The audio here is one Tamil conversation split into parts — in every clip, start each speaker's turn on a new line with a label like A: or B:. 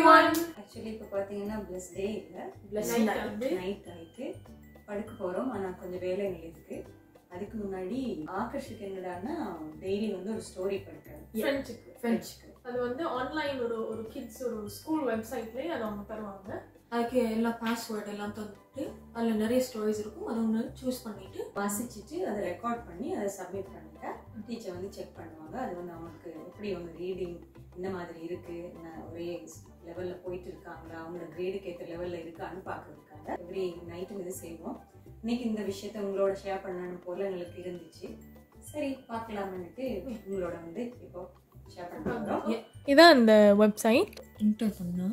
A: everyone.
B: ஆக்சுவலி இப்போ பார்த்தீங்கன்னா பிளஸ் டே இல்லை
A: Bless
C: Night
A: night.
C: ஆகுது.
B: நைட் ஆயிட்டு படுக்க போகிறோம் ஆனால் கொஞ்சம் வேலைகள் இருக்கு அதுக்கு முன்னாடி ஆகர்ஷுக்கு என்னடான்னா டெய்லி வந்து ஒரு ஸ்டோரி படிக்கிறாரு
C: ஃப்ரெண்ட்ஸுக்கு
B: ஃப்ரெண்ட்ஸ்க்கு
C: அது வந்து ஆன்லைன் ஒரு ஒரு கிட்ஸ் ஒரு ஸ்கூல் வெப்சைட்லயே அதை அவங்க தருவாங்க
A: அதுக்கு எல்லா பாஸ்வேர்ட் எல்லாம் தந்துட்டு அதில் நிறைய ஸ்டோரிஸ் இருக்கும் அதை ஒன்று சூஸ் பண்ணிட்டு
B: வாசிச்சுட்டு அதை ரெக்கார்ட் பண்ணி அதை சப்மிட் பண்ணிட்டா டீச்சர் வந்து செக் பண்ணுவாங்க அது வந்து அவங்களுக்கு எப்படி அவங்க ரீடிங் இந்த மாதிரி இருக்கு என்ன ஒரே லெவலில் போயிட்டு இருக்காங்களா அவங்களோட கிரேடுக்கு ஏற்ற லெவலில் இருக்கான்னு பார்க்கறதுக்காக எவ்ரி நைட்டும் இது செய்வோம் இன்னைக்கு இந்த விஷயத்த உங்களோட ஷேர் பண்ணணும் போல எங்களுக்கு இருந்துச்சு சரி பார்க்கலாம்னுட்டு உங்களோட வந்து இப்போ ஷேர் பண்ண போகிறோம்
C: இதான் இந்த வெப்சைட்
A: என்டர் பண்ணா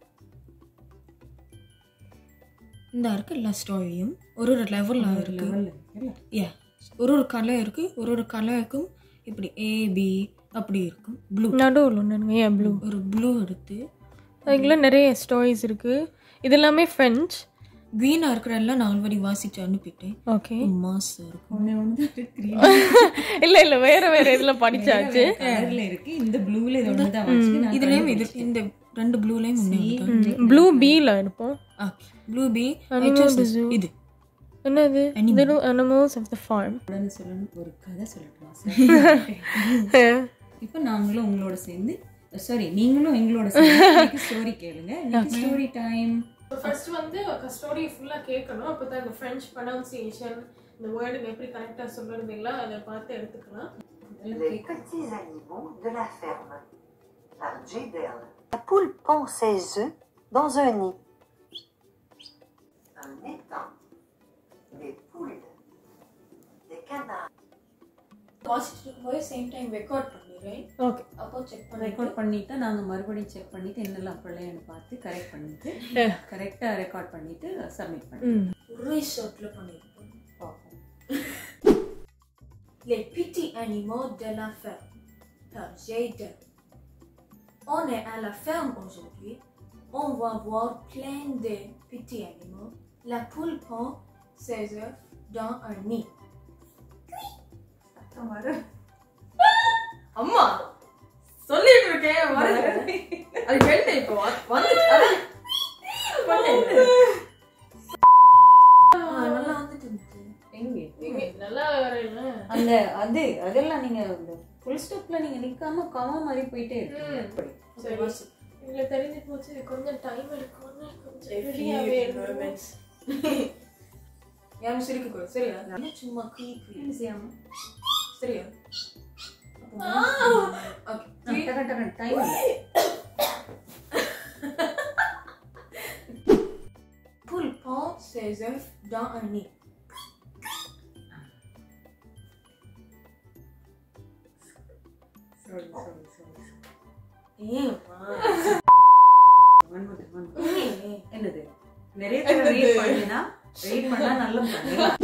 A: இந்த இருக்கு எல்லா ஸ்டோரியும் ஒரு ஒரு லெவலில் இருக்கு
B: லெவலில் இருக்குல்ல
A: யா ஒரு ஒரு கலர் இருக்கு ஒரு ஒரு கலருக்கும் இப்படி ஏ பி அப்படி இருக்கும் ப்ளூ
C: நடுவில் ஒன்று ஏன் ப்ளூ
A: ஒரு ப்ளூ எடுத்து
C: அதுக்குள்ள நிறைய ஸ்டோரிஸ் இருக்கு இது எல்லாமே ஃப்ரெண்ட்ஸ்
A: க்ரீனாக இருக்கிற எல்லாம் நான் ஆல்ரெடி வாசிச்சு அனுப்பிட்டேன்
C: ஓகே
A: மாசம் இருக்கும்
B: ஒன்று வந்து
C: இல்ல இல்ல வேற வேற இதுல படிச்சாச்சு
B: கலரில் இருக்கு இந்த ப்ளூவில் இது ஒன்று தான் வச்சு நான்
A: இதுலேயும் இது இந்த ரெண்டு ப்ளூலேயும் ஒன்று
C: ப்ளூ பீல இருப்போம்
A: ப்ளூ பி
C: Animal zoo.
A: இது
C: என்னது இது அனிமல்ஸ் ஆஃப் த ஃபார்ம்
B: உடனே சொல்லணும் ஒரு கதை சொல்லட்டுமா சார் இப்போ நாங்களும் உங்களோட சேர்ந்து சாரி நீங்களும் எங்களோட சேர்ந்து ஸ்டோரி கேளுங்க ஸ்டோரி டைம்
C: ஃபர்ஸ்ட் வந்து ஸ்டோரி ஃபுல்லா கேட்கணும் அப்பதான் இந்த ஃப்ரெஞ்ச் ப்ரொனவுன்சியேஷன் இந்த வேர்டுங்க எப்படி கரெக்டா சொல்றதுங்களா அதை பார்த்து எடுத்துக்கலாம்
D: Les petits animaux de la ferme. Par J. Bell. La poule pond ses œufs dans un nid. Un étang. Des poules. Des canards.
A: வாசிச்சுட்டு இருக்கும்போது சேம் டைம் ரெக்கார்ட் பண்ணிடுறேன்
C: ஓகே
A: அப்போ செக் பண்ணி
B: ரெக்கார்ட் பண்ணிட்டா நாங்கள் மறுபடியும் செக் பண்ணிட்டு என்னெல்லாம் பிள்ளைன்னு பார்த்து கரெக்ட் பண்ணிட்டு கரெக்டாக ரெக்கார்ட் பண்ணிட்டு சப்மிட் பண்ணி
C: ம்
A: ஒரே ஷர்ட்டில் பண்ணியிருப்போம்
B: பார்ப்போம்
A: Les petits animaux de la ferme par Jayden. On est à la ferme aujourd'hui. On va voir plein de petits animaux. La poule pond ses œufs dans un nid. அம்மா சொல்லிட்டு இருக்கேன் அது கேட்டு இப்போ நல்லா வந்துட்டு இருந்துச்சு
B: எங்கே
C: இங்க நல்லா வேற இல்ல
B: அந்த அது அதெல்லாம் நீங்கள் அந்த ஃபுல் ஸ்டாப்பில் நீங்கள் நிற்காம கமா மாதிரி போயிட்டே இருக்கீங்க
C: ம்.
B: அப்படி
C: சரி இதுல தெரிஞ்சு போச்சு இது கொஞ்சம் டைம் எடுக்கும்னு கொஞ்சம் ரெடியாவே இருக்கணும்
A: யாரும் சிரிக்க கூடாது சரியா என்ன சும்மா குயி குயி
B: என்ன செய்யாமல்
A: சரியா ஓகே
B: டக்கு டக்கு time
A: Poule pond ses œufs dans un nid.
B: Sorry sorry sorry
A: ஏம்மா
B: ஒன் மோர் ஒன் என்னது நிறைய பேர் ரீட் பண்ணினா ரீட் பண்ணா நல்ல பண்ணலாம்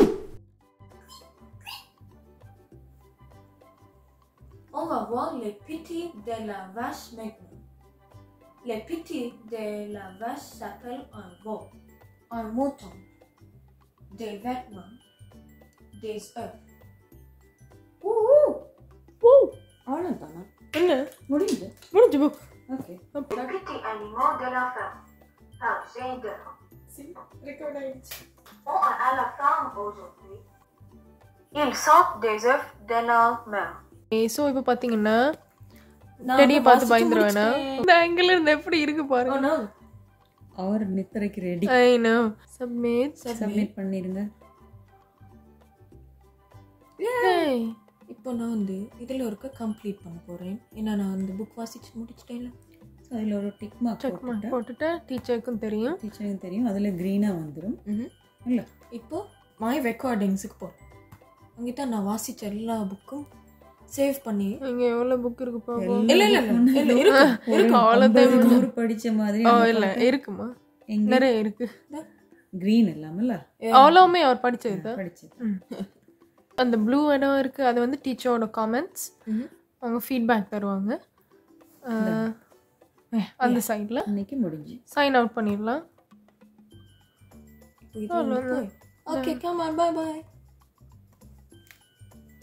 A: On va voir les petits de la vache maintenant. Les petits de la vache s'appellent un veau, un mouton, des vêtements, des œufs.
B: அவ்வளோதானா
C: என்ன
B: முடியுது
C: முடிஞ்சு போ
B: okay
D: Les petits animaux de la ferme. Par Jane Durand.
C: Record ஆயிடுச்சு
D: On est à la ferme aujourd'hui. Ils sortent des œufs de leur mère.
C: So இப்போ பார்த்தீங்கன்னா டெடியை பார்த்து பயந்துருவேனா இந்த ஆங்கிள் இருந்து எப்படி இருக்கு
A: Oh
C: பாருங்க
A: no!
B: அவர் நித்திரைக்கு ready
C: I know submit
B: submit பண்ணிருங்க
A: இப்போ நான் வந்து இதில் இருக்க கம்ப்ளீட் பண்ண போகிறேன் ஏன்னா நான் அந்த புக் வாசிச்சு முடிச்சிட்டேன்ல
B: ஸோ அதில் ஒரு டிக் மார்க்
C: செக்
B: போட்டுட்டா
C: போட்டுட்டு டீச்சருக்கும் தெரியும்
B: டீச்சருக்கு தெரியும் அதில் க்ரீனாக வந்துடும் இல்லை
A: இப்போ மை ரெக்கார்டிங்ஸுக்கு போகிறேன் அங்கே தான் நான் வாசிச்ச எல்லா புக்கும் சேவ் பண்ணி
C: இங்க எவ்வளவு புக் இருக்கு பாப்போம்
A: இல்ல, இல்ல, இல்ல. இல்ல, இருக்கு.
C: இருக்கு அவ்வளோ
B: ஐம்பது நூறு படிச்ச மாதிரி
C: ஓ
B: நம்ம
C: இல்ல
B: பார்க்க-
C: இருக்குமா
B: எங்க
C: நிறைய இருக்கு
B: கிரீன் இல்லாமல்ல
C: அவ்வளவுமே அவர் படிச்சது
B: படிச்சு
C: அந்த ப்ளூ இடம் இருக்கு அது வந்து டீச்சரோட காமெண்ட்ஸ்
A: ம்ஹும்.
C: அவங்க ஃபீட்பேக் தருவாங்க அஹ், அஹ், அந்த சைடில்
B: இன்னைக்கு முடிஞ்சு
C: சைன் அவுட் பண்ணிடலாம்
A: okay come on bye bye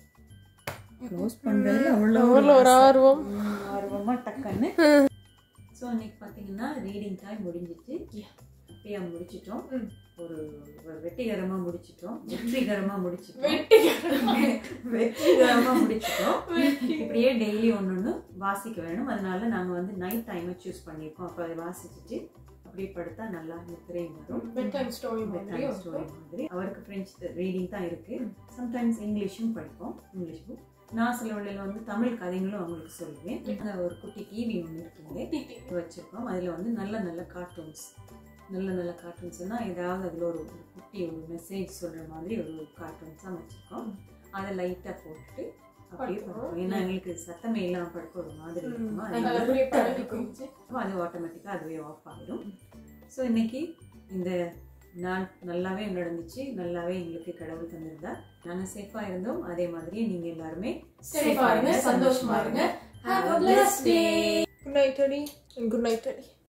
B: close பண்றதுல அவ்வளோ
C: அவ்வளோ ஒரு ஆர்வம்
B: ம், ஆர்வமா டக்குன்னு ஸோ இன்னைக்கு பார்த்தீங்கன்னா ரீடிங் டைம் முடிஞ்சிச்சு
C: Yeah.
B: அப்படியே முடிச்சிட்டோம்
C: ம்.
B: ஒரு ஒரு வெற்றிகரமாக முடிச்சிட்டோம் வெற்றிகரமாக முடிச்சிட்டோம்
C: வெட்டிக்கிறோம்.
B: வெற்றிகரமாக முடிச்சிட்டோம் இப்படியே டெய்லி ஒன்று ஒன்று வாசிக்க வேணும் அதனால நாங்கள் வந்து நைட் டைமை சூஸ் பண்ணியிருக்கோம் அப்போ அதை வாசிச்சுட்டு அப்படியே படுத்தா நல்லா நித்திரையும் வரும்
C: bedtime story
B: Bedtime
C: மாதிரியும்
B: story
C: இருக்கும்.
B: மாதிரி அவருக்கு ஃப்ரெஞ்ச் ரீடிங் தான் இருக்கு சம்டைம்ஸ் இங்கிலீஷும் படிப்போம் இங்கிலீஷ் புக் நான் சில வேளையில வந்து தமிழ் கதைகளும் அவங்களுக்கு சொல்லுவேன் அந்த ஒரு குட்டி டிவி ஒன்று இருக்குங்க
C: டிடி.
B: வச்சிருக்கோம் அதில் வந்து நல்ல நல்ல கார்ட்டூன்ஸ் நல்ல நல்ல கார்ட்டூன்ஸ்னா ஏதாவது அதில் ஒரு ஒரு குட்டி ஒரு மெசேஜ் சொல்கிற மாதிரி ஒரு கார்ட்டூன்ஸாக வச்சுருக்கோம் அதை லைட்டாக போட்டுட்டு அப்படியே
C: படுத்துறோம்.
B: படுப்போம் ஏன்னா எங்களுக்கு சத்தமே இல்லாமல் படுக்க ஒரு மாதிரி
C: ம்.
B: இருக்குமா
C: அது
B: அதனால
C: அப்படியே பழகி போயிடுச்சு.
B: அப்போ அது ஆட்டோமேட்டிக்காக அதுவே ஆஃப் ஆகிடும் ஸோ இன்னைக்கு இந்த நாள் நல்லாவே நடந்துச்சு நல்லாவே எங்களுக்கு கடவுள் தந்திருந்தா நாங்கள் சேஃபாக இருந்தோம் அதே மாதிரி நீங்கள் எல்லாருமே
C: Safe ஆ இருங்க, சந்தோஷமா இருங்க. Have a blessed day. Good night, Teddy. And good night, Teddy.